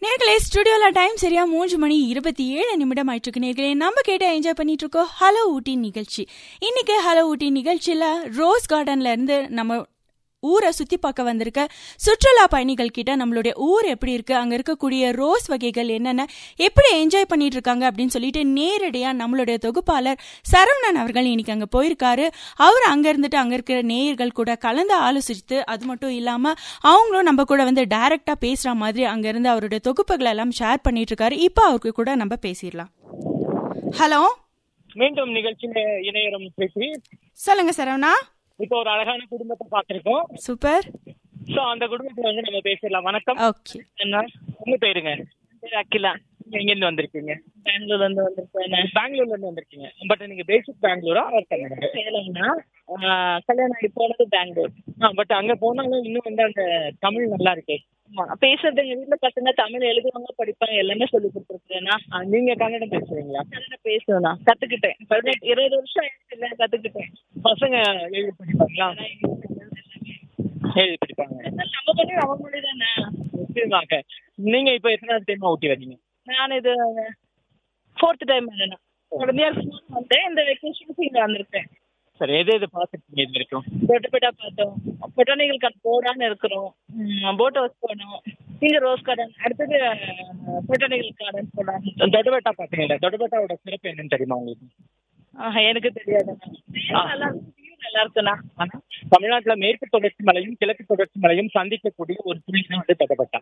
நேர்களே ஸ்டுடியோல டைம் சரியா மூன்று மணி இருபத்தி ஏழு நிமிடம் ஆயிட்டு இருக்கு நேர்களே நம்ம கேட்டு என்ஜாய் பண்ணிட்டு இருக்கோம் ஹலோ ஊட்டி நிகழ்ச்சி இன்னைக்கு ஹலோ ஊட்டி நிகழ்ச்சியில ரோஸ் கார்டன்ல இருந்து நம்ம ஊரை சுத்தி பார்க்க வந்திருக்க சுற்றுலா பயணிகள் கிட்ட நம்மளுடைய ஊர் எப்படி இருக்கு அங்க இருக்கக்கூடிய ரோஸ் வகைகள் என்னென்ன எப்படி என்ஜாய் பண்ணிட்டு இருக்காங்க அப்படின்னு சொல்லிட்டு நேரடியா நம்மளுடைய தொகுப்பாளர் சரவணன் அவர்கள் இன்னைக்கு அங்க போயிருக்காரு அவர் அங்க இருந்துட்டு அங்க இருக்கிற நேயர்கள் கூட கலந்து ஆலோசித்து அது மட்டும் இல்லாம அவங்களும் நம்ம கூட வந்து டைரக்டா பேசுற மாதிரி அங்க இருந்து அவருடைய தொகுப்புகள் எல்லாம் ஷேர் பண்ணிட்டு இருக்காரு இப்போ அவருக்கு கூட நம்ம பேசிடலாம் ஹலோ மீண்டும் நிகழ்ச்சியில இணையரம் பேசி சொல்லுங்க சரவணா இப்போ ஒரு அழகான குடும்பத்தை பார்த்திருக்கோம் சூப்பர் சோ அந்த குடும்பத்தை வந்து நம்ம பேசிடலாம் வணக்கம் ஓகே என்ன உங்க பேருங்க பேர் அகிலா எங்க இருந்து வந்திருக்கீங்க பெங்களூர்ல இருந்து வந்திருக்கேன் பெங்களூர்ல இருந்து வந்திருக்கீங்க பட் நீங்க பேசிக் பெங்களூரா அவர் கன்னடா சேலம்னா கல்யாணம் ஆகி போனது பெங்களூர் பட் அங்க போனாலும் இன்னும் வந்து அந்த தமிழ் நல்லா இருக்கே பேசுறது எங்க வீட்டுல பசங்க தமிழ் எழுதுவாங்க படிப்பாங்க எல்லாமே சொல்லி கொடுத்துருக்கேன்னா நீங்க கன்னடம் பேசுறீங்களா கன்னடம் பேசுவேண்ணா கத்துக்கிட்டேன் பதினெட்டு இருபது வருஷம் ஆயிடுச்சு இல்ல கத்துக்கிட்டேன் பசங்க எழுதி படிப்பாங்களா எழுதி படிப்பாங்க நம்ம பண்ணி அவங்க மொழி தானே நிச்சயமாக நீங்க இப்ப எத்தனாவது டைம் ஊட்டி வரீங்க நான் இது ஃபோர்த் டைம் வரேன் உடனே வந்தேன் இந்த வெக்கேஷனுக்கு இங்க வந்திருக்கேன் சரி எது எது பார்த்துருக்கீங்க இது வரைக்கும் தொட்டுப்பேட்டா பார்த்தோம் பொட்டானிக்கல் கார்டன் போடான்னு இருக்கிறோம் போட் ஹவுஸ் போனோம் இங்க ரோஸ் கார்டன் அடுத்தது பொட்டானிக்கல் கார்டன் போலாம் தொட்டுப்பேட்டா பார்த்தீங்களா தொட்டுப்பேட்டாவோட சிறப்பு என்னன்னு தெரியுமா உங்களுக்கு எனக்கு தெரியாது நல்லா view நல்லா இருக்குண்ணா தமிழ்நாட்டுல மேற்கு தொடர்ச்சி மலையும் கிழக்கு தொடர்ச்சி மலையும் சந்திக்கக்கூடிய ஒரு புள்ளி தான் வந்து தொட்டப்பட்டா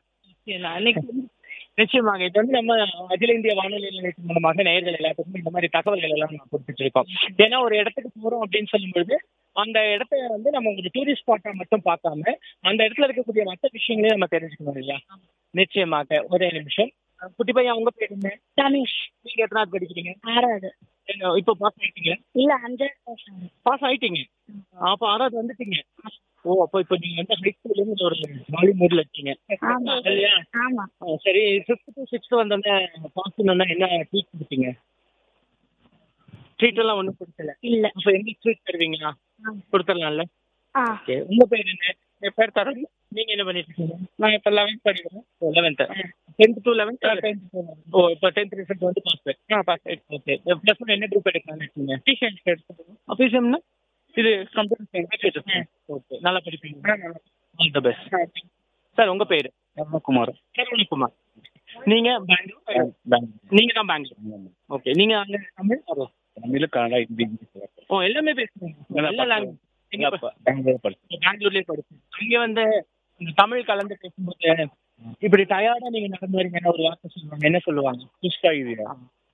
நிச்சயமாக இது வந்து நம்ம அகில இந்திய வானொலி நிலையத்தின் மூலமாக நேயர்கள் எல்லாத்துக்கும் இந்த மாதிரி தகவல்கள் எல்லாம் நம்ம கொடுத்துட்டு இருக்கோம் ஏன்னா ஒரு இடத்துக்கு போறோம் அப்படின்னு சொல்லும்பொழுது அந்த இடத்த வந்து நம்ம ஒரு டூரிஸ்ட் ஸ்பாட்டா மட்டும் பார்க்காம அந்த இடத்துல இருக்கக்கூடிய மற்ற விஷயங்களையும் நம்ம தெரிஞ்சுக்கணும் இல்லையா நிச்சயமாக ஒரே நிமிஷம் குட்டி பையன் உங்க பேர் என்ன தனுஷ் நீங்க எத்தனாவது படிக்கிறீங்க ஆறாவது என்ன, இப்போ பாஸ் ஆயிட்டீங்க இல்ல அஞ்சாவது வருஷம் பாஸ் ஆயிட்டீங்க அப்ப ஆறாவது வந்துட்டீங்க ஓ அப்போ இப்போ நீங்க வந்து ஹை ஸ்கூல்ல இருந்து ஒரு நாலு மூடுல இருக்கீங்க ஆமா. இல்லையா ஆமா ஆ, சரி ஃபிஃப்த் டு சிக்ஸ்த் வந்தோடனே பாஸ் பண்ணா என்ன ட்ரீட் கொடுத்தீங்க ட்ரீட் எல்லாம் ஒன்றும் கொடுக்கல இல்ல அப்போ எங்க ட்ரீட் தருவீங்களா கொடுத்துடலாம்ல ஆ ஓகே உங்க பேர் என்ன என் பேர் தரணும் நீங்க என்ன பண்ணிட்டு இருக்கீங்க நான் இப்போ லெவன்த் படிக்கிறேன் ஓ லெவன்த் டென்த் டு லெவன்த் ஓ இப்போ டென்த் ரிசல்ட் வந்து பாஸ் ஆ பாஸ் ஓகே ப்ளஸ் ஒன் என்ன குரூப் எடுக்கலாம்னு இருக்கீங்க டிசைன்ஸ் எடுத்துக்கோங்க பிசிஎம்னா இது கம்ப்யூட்டர் சயின்ஸ் ஓகே நல்லா படிப்பீங்க ஆல் த பெஸ்ட் சார் உங்க பேர் ரமணகுமார் சரவணகுமார் நீங்க பெங்களூர் நீங்க தான் பெங்களூர் ஓகே நீங்க அங்க தமிழ் தமிழ் கன்னடா ஹிந்தி இங்கிலீஷ் ஓ எல்லாமே பேசுறீங்க எல்லா லாங்குவேஜ் எங்க ப- பெங்களூர் படிச்சேன் பெங்களூர்லயே படிச்சேன் அங்க வந்து இந்த தமிழ் கலந்து பேசும்போது இப்படி டயர்டா நீங்க நடந்து வரீங்கன்னா ஒரு வார்த்தை சொல்லுவாங்க என்ன சொல்லுவாங்க சுஷ்டா இதுயா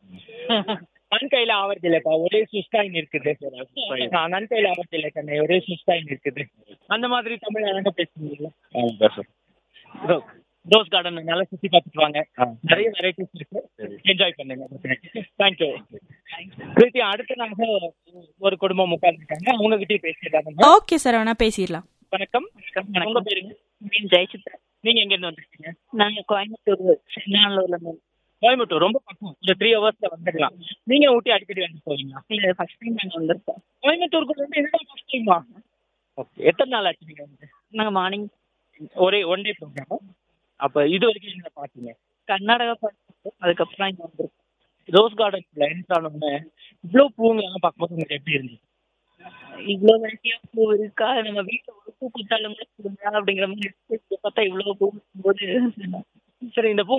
நன் கையில ஆவறதில்லைப்பா ஒரே சுஸ்டாயின் இருக்குது ஆ, நன் கையில ஆவறதில்லை கண்ணே ஒரே சுஸ்டாயின் இருக்குது அந்த மாதிரி தமிழ் அழகா பேசுவீங்களா ஆமாம் பேசுறேன் ரோ- ரோஸ் கார்டன் நல்லா சுத்தி பார்த்துட்டு வாங்க ஆ. நிறைய வெரைட்டிஸ் இருக்கு சரி. என்ஜாய் பண்ணுங்க தேங்க்யூ பிரீத்தி அடுத்த நாங்க ஒரு குடும்பம் உட்கார்ந்துருக்காங்க அவங்க கிட்டயும் பேசிடுறாங்க ஓகே சரவணா பேசிடலாம் வணக்கம் உங்க பேருங்க மீன் ஜெயசித்ரா நீங்க எங்க இருந்து வந்திருக்கீங்க நாங்க கோயம்புத்தூர் சென்னாலூர்ல இருந்து கோயம்புத்தூர் ரொம்ப பக்கம் ஒரு த்ரீ ஹவர்ஸ்ல வந்துடலாம் நீங்க ஊட்டி அடிக்கடி வந்து போவீங்களா இல்ல ஃபர்ஸ்ட் டைம் நாங்க வந்திருக்கோம் கோயம்புத்தூருக்கு வந்து என்னடா ஃபர்ஸ்ட் டைமா ஓகே எத்தனை நாள் ஆச்சு நீங்க வந்து நாங்க மார்னிங் ஒரே ஒன் டே ப்ரோக்ராம் அப்ப இது வரைக்கும் என்ன பார்த்தீங்க கர்நாடகா பார்த்தோம் அதுக்கப்புறம் இங்க வந்திருக்கோம் ரோஸ் கார்டன்ல என்ட்ரு ஆனோடனே இவ்வளோ பூங்கெல்லாம் பார்க்கும்போது உங்களுக்கு எப்படி இருந்துச்சு இவ்வளவு வெரைட்டியா பூ இருக்கா நம்ம வீட்டுல ஒரு பூ கொடுத்தாலும் கூட கொடுங்க அப்படிங்கிற மாதிரி இருக்கு. இங்க பார்த்தா இவ்வளவு பூ போது சரி இந்த பூ